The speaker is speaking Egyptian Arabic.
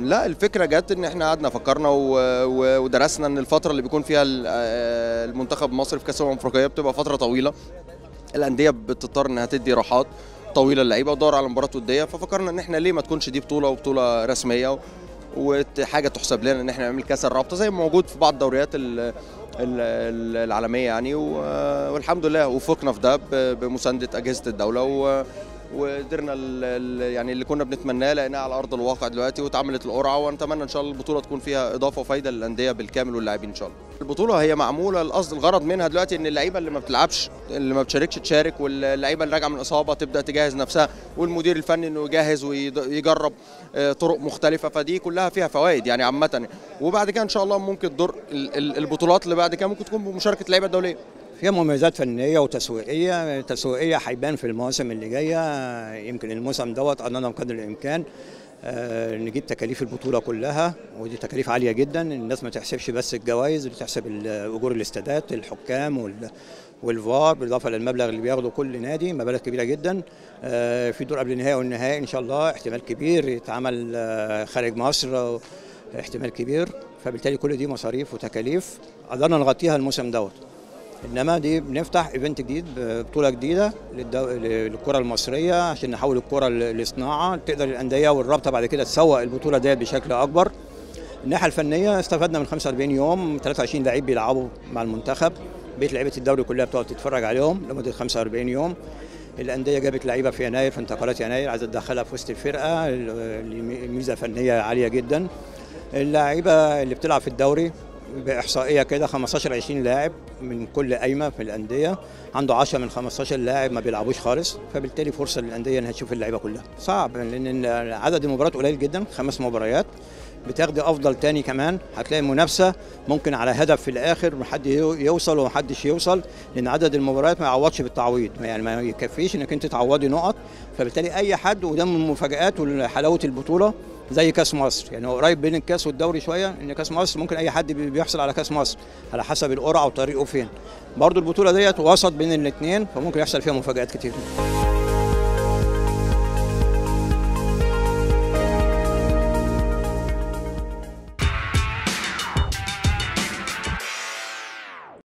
لا الفكره جت ان احنا قعدنا فكرنا و... و... ودرسنا ان الفتره اللي بيكون فيها ال- آه، المنتخب مصر في كاس الامم الافريقيه بتبقى فتره طويله الانديه بتضطر انها تدي راحات طويله للعيبه وتدور على مباراه وديه ففكرنا ان احنا ليه ما تكونش دي بطوله وبطوله رسميه و... وحاجه تحسب لنا ان احنا نعمل كاس الرابطه زي ما موجود في بعض الدوريات ال... ال- ال- العالميه يعني و... والحمد لله وفقنا في ده ب- بمسانده اجهزه الدوله و... وقدرنا ال- ال- يعني اللي كنا بنتمناه لقيناه على ارض الواقع دلوقتي واتعملت القرعه ونتمنى ان شاء الله البطوله تكون فيها اضافه وفايده للانديه بالكامل واللاعبين ان شاء الله. البطوله هي معموله القصد الغرض منها دلوقتي ان اللعيبه اللي ما بتلعبش اللي ما بتشاركش تشارك واللعيبه اللي راجعه من اصابه تبدا تجهز نفسها والمدير الفني انه يجهز ويجرب طرق مختلفه فدي كلها فيها فوائد يعني عامه وبعد كده ان شاء الله ممكن دور ال- ال- البطولات اللي بعد كده ممكن تكون بمشاركه اللعيبه الدوليه. فيها مميزات فنيه وتسويقيه تسويقيه هيبان في المواسم اللي جايه يمكن الموسم دوت قدرنا بقدر الامكان آه، نجيب تكاليف البطوله كلها ودي تكاليف عاليه جدا الناس ما تحسبش بس الجوائز بتحسب ال- اجور الاستادات الحكام وال والفار بالاضافه للمبلغ اللي بياخده كل نادي مبالغ كبيره جدا آه، في دور قبل النهائي والنهائي ان شاء الله احتمال كبير يتعمل آه، خارج مصر آه، احتمال كبير فبالتالي كل دي مصاريف وتكاليف قدرنا نغطيها الموسم دوت انما دي بنفتح ايفنت جديد بطوله جديده للدو... للكره المصريه عشان نحول الكره ل- لصناعه تقدر الانديه والرابطه بعد كده تسوق البطوله ديت بشكل اكبر الناحيه الفنيه استفدنا من 45 يوم 23 لعيب بيلعبوا مع المنتخب بقيه لعيبه الدوري كلها بتقعد تتفرج عليهم لمده 45 يوم الانديه جابت لعيبه في يناير في انتقالات يناير عايزه تدخلها في وسط الفرقه ال- ميزه فنيه عاليه جدا اللعيبه اللي بتلعب في الدوري باحصائيه كده 15 20 لاعب من كل قايمه في الانديه عنده 10 من 15 لاعب ما بيلعبوش خالص فبالتالي فرصه للانديه انها تشوف اللعيبه كلها صعب لان عدد المباريات قليل جدا خمس مباريات بتاخدي افضل تاني كمان هتلاقي منافسه ممكن على هدف في الاخر حد يو- يوصل ومحدش يوصل لان عدد المباريات ما يعوضش بالتعويض يعني ما يكفيش انك انت تعوضي نقط فبالتالي اي حد وده من المفاجات وحلاوه البطوله زي كاس مصر يعني هو قريب بين الكاس والدوري شويه ان كاس مصر ممكن اي حد بي- بيحصل على كاس مصر على حسب القرعه وطريقه فين برضو البطوله ديت وسط بين الاثنين فممكن يحصل فيها مفاجات كتير